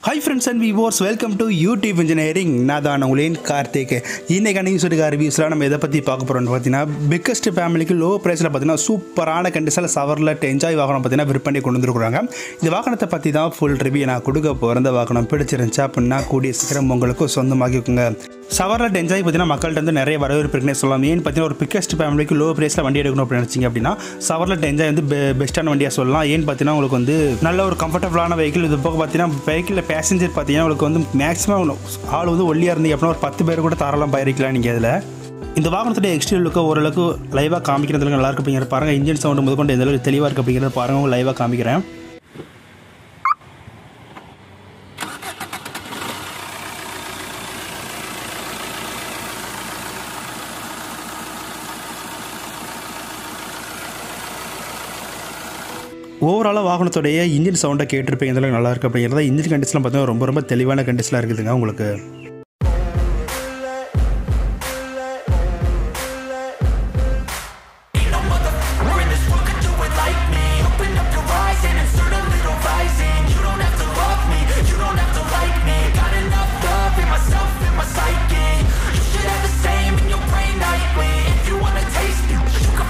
hi friends and viewers welcome to YouTube engineering நான் தான் உங்களேன் கார்த்திக் இன்றைக்கான நியூஸ் எடுக்க ரிவ்யூஸ்லாம் நம்ம எதை பற்றி பார்க்க போகிறோம்னு பார்த்தீங்கன்னா பிக்கஸ்ட் ஃபேமிலிக்கு லோ ப்ரைஸில் பார்த்தீங்கன்னா சூப்பரான கண்டிஷனில் சவரில் என்ஜாய் வாகனம் பார்த்தீங்கன்னா விற்பனை கொண்டு வந்துருக்குறாங்க இந்த வாகனத்தை பற்றி தான் ஃபுல் ரிவ்யூ நான் கொடுக்க போகிறேன் இந்த வாகனம் பிடிச்சிருந்துச்சு அப்படின்னா கூடிய சீக்கிரம் உங்களுக்கு சொந்தமாக்கிக்கோங்க சவரில் என்ஜாய் பார்த்தீங்கன்னா மக்கள்கிட்ட வந்து நிறைய வரவேற்பு இருக்குன்னே சொல்லலாம் ஏன்னு பார்த்தீங்கன்னா ஒரு பிக்கஸ்ட் ஃபேமிலிக்கு லோ ப்ரைஸில் வண்டி எடுக்கணும் அப்படின்னு நினச்சிங்க அப்படின்னா சவரில் என்ஜாய் வந்து பெ பெஸ்ட்டான வண்டியாக சொல்லலாம் ஏன்னு பார்த்தீங்கன்னா உங்களுக்கு வந்து நல்ல ஒரு கம்ஃபர்டபுளான வெஹிக்கிள் இது போக பார்த்தீங்கன்னா வெஹிக்கிளில் பேசஞ்சர் பார்த்தீங்கன்னா உங்களுக்கு வந்து மேக்ஸிமம் ஆள் வந்து ஒல்லியாக இருந்தீங்க அப்படின்னா ஒரு பத்து பேர் கூட தாராளம் பயணிக்கலாம் நீங்கள் இதில் இந்த வாகனத்துடைய எக்ஸ்டீரியர் லுக்கு ஓரளவுக்கு லைவாக காமிக்கிறதுக்கு நல்லா இருக்கு அப்படிங்கிற பாருங்க இன்ஜின் சவுண்ட் முதற்கொண்டு எந்த அளவுக்கு தெளிவாக இருக்குது அப்படிங்கிறத பாருங்க லைவாக காமிக்கிறேன் ஓவராலாக வாகனத்துடைய இன்ஜின் சவுண்டை கேட்டிருப்பீங்க இந்த அளவுக்கு நல்லா இருக்குது அப்படிங்கிறத இன்ஜின் கண்டிஷனில் பார்த்தீங்கன்னா ரொம்ப ரொம்ப தெளிவான கண்டிஷனில் இருக்குதுங்க உங்களுக்கு We're in this world, could do it like me Open up your eyes and insert a little rising You don't have to love me, you don't have to like me Got enough love in myself, in my psyche You should have the same in your brain nightly If you wanna taste me, you can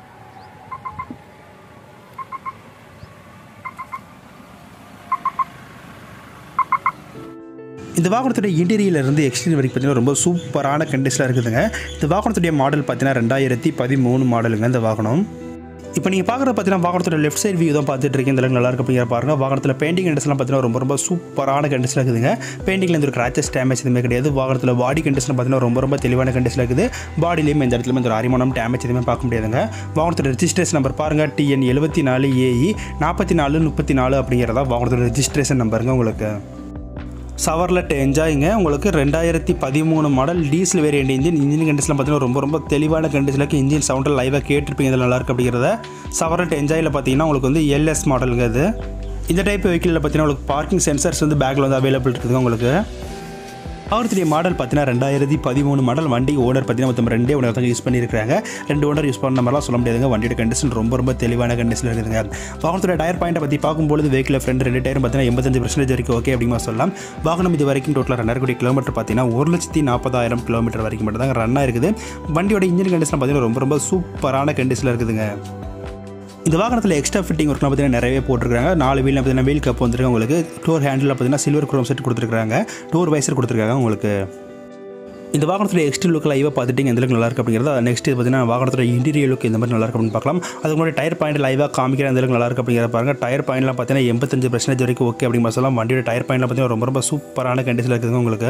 இந்த வாகனத்துடைய இன்டீரியர்ல இருந்து exterior வரைக்கும் பார்த்தீங்கன்னா ரொம்ப சூப்பரான கண்டிஷனில் இருக்குதுங்க இந்த வாகனத்துடைய model பார்த்தீங்கன்னா ரெண்டாயிரத்தி பதிமூணு மாடலுங்க இந்த வாகனம் இப்போ நீங்கள் பார்க்குறது பார்த்தீங்கன்னா வாகனத்தோட லெஃப்ட் சைடு வியூ தான் பார்த்துட்டு இருக்கீங்க இந்த அளவுக்கு நல்லா இருக்கு அப்படிங்கிற பாருங்க வாகனத்தில் பெயிண்டிங் கண்டிஷன்லாம் பார்த்தீங்கன்னா ரொம்ப ரொம்ப சூப்பரான கண்டிஷனில் இருக்குதுங்க பெயிண்டிங்கில் எந்த ஒரு கிராச்சஸ் டேமேஜ் எதுவுமே கிடையாது வாகனத்தில் பாடி கண்டிஷன் பார்த்தீங்கன்னா ரொம்ப ரொம்ப தெளிவான கண்டிஷனில் இருக்குது பாடியிலையும் இந்த இடத்துல இந்த ஒரு அரிமானம் டேமேஜ் எதுவுமே பார்க்க முடியாதுங்க வாகனத்தோட ரெஜிஸ்ட்ரேஷன் நம்பர் பாருங்கள் டிஎன் எழுபத்தி நாலு ஏஇ நாற்பத்தி நாலு முப்பத்தி நாலு அப்படிங்கிறதா வாகனத்தோட ரெஜிஸ்ட்ரேஷன் நம்பருங்க உங்களுக்கு சவர்லெட் என்ஜாய்ங்க உங்களுக்கு ரெண்டாயிரத்தி பதிமூணு model diesel variant engine engine கண்டிஷனில் பார்த்தீங்கன்னா ரொம்ப ரொம்ப தெளிவான கண்டிஷனுக்கு இன்ஜின் சவுண்டில் லைவாக கேட்டிருப்பீங்க இதில் நல்லா இருக்கு அப்படிங்கிறத சவர்லெட் என்ஜாயில் பார்த்தீங்கன்னா உங்களுக்கு வந்து எல்எஸ் மாடலுங்க இது இந்த டைப் வெஹிக்கிளில் பார்த்தீங்கன்னா உங்களுக்கு பார்க்கிங் சென்சர்ஸ் வந்து பேக்கில் வந்து அவைலபிள் இருக்குதுங்க உங்களுக்கு அவருடைய மாடல் பார்த்தீங்கன்னா ரெண்டாயிரத்தி பதிமூணு மாடல் வண்டி ஓனர் பார்த்தீங்கன்னா மொத்தம் ரெண்டே ஓனர் தான் யூஸ் பண்ணியிருக்காங்க ரெண்டு ஓனர் யூஸ் பண்ண மாதிரிலாம் சொல்ல முடியாதுங்க வண்டியோட கண்டிஷன் ரொம்ப ரொம்ப தெளிவான கண்டிஷனில் இருக்குதுங்க வாகனத்தோட டயர் பாயிண்ட்டை பற்றி பார்க்கும்போது வெஹிக்கிள் ஃப்ரெண்ட் ரெண்டு டயரும் பார்த்தீங்கன்னா எண்பத்தஞ்சு பர்சன்டேஜ் வரைக்கும் ஓகே அப்படிமா சொல்லலாம் வாகனம் இது வரைக்கும் டோட்டலாக ரெண்டாயிரம் கோடி கிலோமீட்டர் பார்த்தீங்கன்னா ஒரு லட்சத்தி நாற்பதாயிரம் கிலோமீட்டர் வரைக்கும் மட்டும் தான் ரன் இருக்குது வண்டியோட இன்ஜின் கண்டிஷன் பார்த்தீங்கன்னா ரொம்ப ரொம்ப சூப்பரான கண்டிஷனில் இருக்குதுங்க இந்த வாகனத்தில் எக்ஸ்ட்ரா ஃபிட்டிங் ஒர்க்லாம் பார்த்தீங்கன்னா நிறையவே போட்டிருக்காங்க நாலு வீலில் பார்த்தீங்கன்னா வீல் கப் வந்துருக்கு உங்களுக்கு டோர் ஹேண்டில் பார்த்தீங்கன்னா சில்வர் குரோம் செட் கொடுத்துருக்காங்க டோர் வைசர் கொடுத்துருக்காங்க உங்களுக்கு இந்த வாகனத்தோட எக்ஸ்ட்ரா லுக் லைவாக பார்த்துட்டு எந்த அளவுக்கு நல்லா இருக்கு அப்படிங்கிறது நெக்ஸ்ட் பார்த்தீங்கன்னா வாகனத்தோட இன்டீரியர் லுக் இந்த மாதிரி நல்லா இருக்கு அப்படின்னு பார்க்கலாம் அதுக்கு முன்னாடி டயர் பாயிண்ட் லைவாக காமிக்கிற அந்த அளவுக்கு நல்லா இருக்கு அப்படிங்கிற பாருங்க டயர் பாயிண்ட்லாம் பார்த்தீங்கன்னா எண்பத்தஞ்சு பர்சன்டேஜ் வரைக்கும் ஓகே அப்படிங்கிற சொல்லலாம் வண்டியோட டயர் பாயிண்ட்லாம் பார்த்தீங்கன்னா ரொம்ப ரொம்ப சூப்பரான கண்டிஷனில் இருக்குதுங்க உங்களுக்கு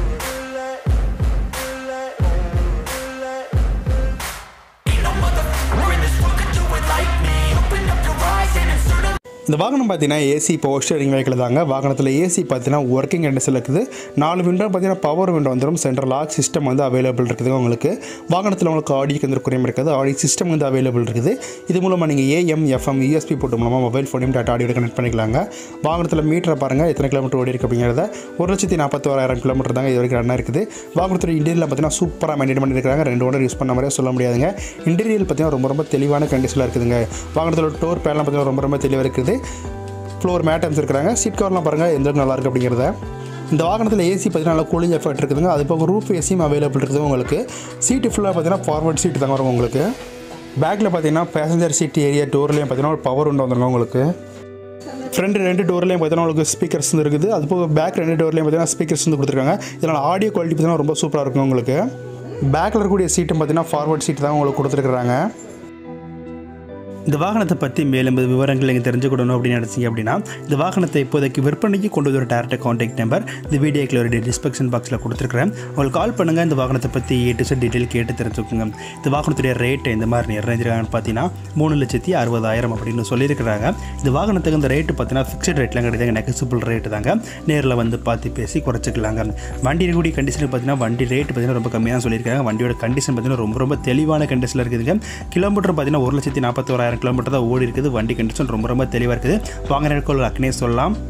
Ain't no mother We're in this world, could do it like me Open up your eyes and insert a இந்த வாகனம் பார்த்தீங்கன்னா ஏசி பவர் ஸ்டேரிங் வெஹிக்கிள் தாங்க வாகனத்தில் ஏசி பார்த்தீங்கன்னா ஒர்க்கிங் கண்டிஷன் இருக்குது நாலு விண்டோ பார்த்தீங்கன்னா பவர் விண்டோ வந்துடும் சென்ட்ரல் லாக் சிஸ்டம் வந்து அவைலபிள் இருக்குது உங்களுக்கு வாகனத்தில் உங்களுக்கு ஆடியோக்கு எந்த குறையும் இருக்காது ஆடியோ சிஸ்டம் வந்து அவைலபிள் இருக்குது இது மூலமாக நீங்கள் ஏஎம் எஃப்எம் யூஎஸ்பி போட்டு மூலமாக மொபைல் ஃபோனையும் டாட்டா ஆடியோ கனெக்ட் பண்ணிக்கலாங்க வாகனத்தில் மீட்டரை பாருங்கள் எத்தனை கிலோமீட்டர் ஓடி இருக்கு அப்படிங்கிறத ஒரு லட்சத்தி நாற்பத்தோராயிரம் கிலோமீட்டர் தாங்க இது வரைக்கும் ரன்னாக இருக்குது வாகனத்தோட இன்டீரியல் பார்த்தீங்கன்னா சூப்பராக மெயின்டைன் பண்ணியிருக்காங்க ரெண்டு ஓனர் யூஸ் பண்ண மாதிரியே சொல்ல முடியாதுங்க இன்டீரியல் பார்த்தீங்கன்னா ரொம்ப ரொம்ப தெளிவான கண்டிஷனில் இருக்குதுங்க வாகனத்தோட டோர் பேர்லாம் பார்த்தீங்கன்னா ரொம்ப ரொம்ப தெளிவாக இருக்குது ஃப்ளோர் மேட் அமைச்சிருக்காங்க சீட் கவர்லாம் பாருங்கள் எந்த அளவுக்கு நல்லா இருக்குது அப்படிங்கிறத இந்த வாகனத்தில் ஏசி பார்த்தீங்கன்னா நல்லா கூலிங் எஃபெக்ட் இருக்குதுங்க அது போக ரூஃப் ஏசியும் அவைலபிள் இருக்குது உங்களுக்கு சீட்டு ஃபுல்லாக பார்த்தீங்கன்னா ஃபார்வர்ட் சீட்டு தாங்க வரும் உங்களுக்கு பேக்கில் பார்த்தீங்கன்னா பேசஞ்சர் சீட் ஏரியா டோர்லேயும் பார்த்தீங்கன்னா ஒரு பவர் உண்டு வந்துருங்க உங்களுக்கு ஃப்ரண்ட் ரெண்டு டோர்லேயும் பார்த்தீங்கன்னா உங்களுக்கு ஸ்பீக்கர்ஸ் வந்து இருக்குது அது போக பேக் ரெண்டு டோர்லேயும் பார்த்தீங்கன்னா ஸ்பீக்கர்ஸ் வந்து கொடுத்துருக்காங்க இதனால் ஆடியோ குவாலிட்டி பார்த்தீங்கன்னா ரொம்ப சூப்பராக இருக்கும் உங்களுக்கு பேக்கில் இருக்கக்கூடிய சீட்டும் பார்த்தீங்கன்னா ஃபார்வர்ட் சீட் தான் உங்களுக்கு கொடுத்துருக்குறாங்க இந்த வாகனத்தை பற்றி மேலும் விவரங்கள் நீங்கள் தெரிஞ்சுக்கணும் அப்படின்னு நினச்சிங்க அப்படின்னா இந்த வாகனத்தை இப்போதைக்கு விற்பனைக்கு கொண்டு வர டேரக்ட் காண்டாக்ட் நம்பர் இந்த வீடியோக்கில் ஒரு டிஸ்கிரிப்ஷன் பாக்ஸில் கொடுத்துருக்குறேன் உங்களுக்கு கால் பண்ணுங்கள் இந்த வாகனத்தை பற்றி ஏ டு செட் டீட்டெயில் கேட்டு தெரிஞ்சுக்கோங்க இந்த வாகனத்துடைய ரேட் இந்த மாதிரி நிர்ணயிச்சிருக்காங்கன்னு பார்த்தீங்கன்னா மூணு லட்சத்தி அறுபதாயிரம் அப்படின்னு சொல்லியிருக்கிறாங்க இந்த வாகனத்துக்கு இந்த ரேட்டு பார்த்தீங்கன்னா ஃபிக்ஸட் ரேட்லாம் கிடையாது நெகசிபிள் ரேட்டு தாங்க நேரில் வந்து பார்த்து பேசி குறைச்சிக்கலாங்க வண்டி இருக்கக்கூடிய கண்டிஷனுக்கு பார்த்தீங்கன்னா வண்டி ரேட் பார்த்தீங்கன்னா ரொம்ப கம்மியாக சொல்லியிருக்காங்க வண்டியோட கண்டிஷன் பார்த்தீங்கன்னா ரொம்ப ரொம்ப தெளிவான கண்டிஷனில் இருக்குதுங்க கிலோமீட்டர் பார்த்தீங்கன்னா ஒரு லட்சத்தி நாற்பத்தோராயிரம் கிலோமீட்டர் தான் ஓடி இருக்குது வண்டி கண்டிஷன் ரொம்ப ரொம்ப தெளிவாக இருக்குது வாங்கினர்கள் அக்னே சொல்லலாம்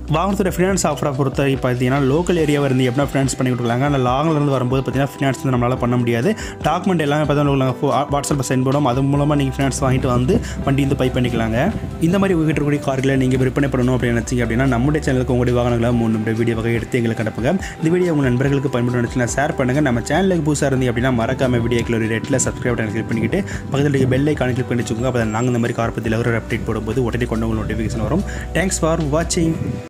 வாகனத்தோட ஃபினான்ஸ் ஆஃபரை பொறுத்த வரைக்கும் பார்த்தீங்கன்னா லோக்கல் ஏரியாவை இருந்து எப்படின்னா ஃபினான்ஸ் பண்ணி கொடுக்கலாங்க ஆனால் லாங்கில் இருந்து வரும்போது பார்த்தீங்கன்னா ஃபினான்ஸ் வந்து நம்மளால் பண்ண முடியாது டாக்குமெண்ட் எல்லாமே பார்த்தீங்கன்னா வாட்ஸ்அப்பில் சென்ட் பண்ணுவோம் அது மூலமாக நீங்கள் ஃபினான்ஸ் வாங்கிட்டு வந்து வண்டி வந்து பை பண்ணிக்கலாங்க இந்த மாதிரி உங்ககிட்ட இருக்கக்கூடிய கார்களை நீங்கள் விற்பனை பண்ணணும் அப்படின்னு நினச்சிங்க அப்படின்னா நம்முடைய சேனலுக்கு உங்களுடைய வாகனங்களை மூணு நிமிட வீடியோ வகை எடுத்து எங்களுக்கு அனுப்புங்க இந்த வீடியோ உங்கள் நண்பர்களுக்கு பயன்படும் நினச்சினா ஷேர் பண்ணுங்கள் நம்ம சேனலுக்கு புதுசாக இருந்தீங்க அப்படின்னா மறக்காம வீடியோக்கில் ஒரு ரெட்டில் சப்ஸ்கிரைப் பட்டன் கிளிக் பண்ணிக்கிட்டு பக்கத்தில் இருக்க பெல் ஐக்கான கிளிக் பண்ணி வச்சுக்கோங்க அப்போ நாங்கள் இந்த மாதிரி கார் பற்றியில் ஒரு அப்டேட் போடும்போது உடனே கொண்டு உங்களுக்கு நோட்டிஃபிகேஷன் வரும் தேங்க்ஸ் ஃபார் வாட்சிங்